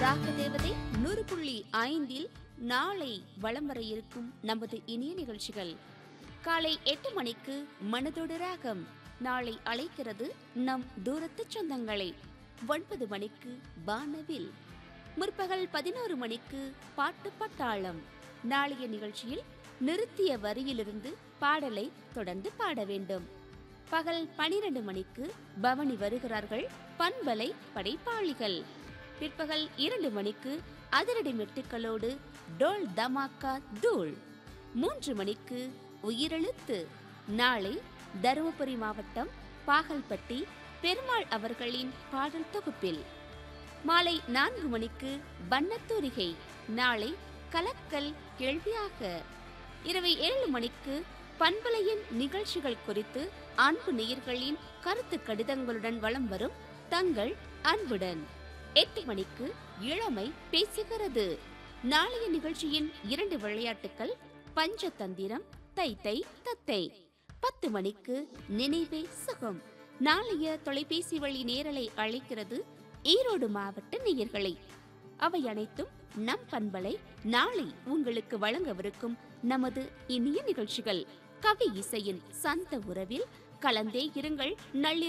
ராக தேவதை நூறு புள்ளி ஐந்தில் நாளை வலம் வர இருக்கும் நமது இனிய நிகழ்ச்சிகள் காலை எட்டு மணிக்கு மனதோடு ராகம் நாளை அழைக்கிறது நம் தூரத்து சொந்தங்களை ஒன்பது மணிக்கு வானவில் முற்பகல் பதினோரு மணிக்கு பாட்டு பட்டாளம் நாளைய நிகழ்ச்சியில் நிறுத்திய வரியிலிருந்து பாடலை தொடர்ந்து பாட வேண்டும் பகல் பனிரெண்டு மணிக்கு பவனி வருகிறார்கள் பண்பலை படைப்பாளிகள் பிற்பகல் இரண்டு மணிக்கு அதிரடி மெட்டுக்களோடு டோல் தமாக்கா தூள் மூன்று மணிக்கு உயிரெழுத்து நாளை தருமபுரி மாவட்டம் பாகல்பட்டி பெருமாள் அவர்களின் பாடல் தொகுப்பில் மாலை நான்கு மணிக்கு வண்ணத்தூரிகை நாளை கலக்கல் கேள்வியாக இரவு ஏழு மணிக்கு பண்பலையின் நிகழ்ச்சிகள் குறித்து அன்பு நேயர்களின் கருத்து கடிதங்களுடன் வலம் வரும் தங்கள் அன்புடன் எட்டு மணிக்கு இளமை பேசுகிறது நாளைய நிகழ்ச்சியின் இரண்டு விளையாட்டுகள் பஞ்சதந்திரம் தை தை தத்தை பத்து மணிக்கு நினைவே சுகம் நாளைய தொலைபேசி வழி நேரலை அழைக்கிறது ஈரோடு மாவட்ட நேயர்களை அவை அனைத்தும் நம் பண்பலை நாளை உங்களுக்கு வழங்கவிருக்கும் நமது இனிய நிகழ்ச்சிகள் கவி இசையின் சந்த உறவில் கலந்தே இருங்கள் நள்ளிரவு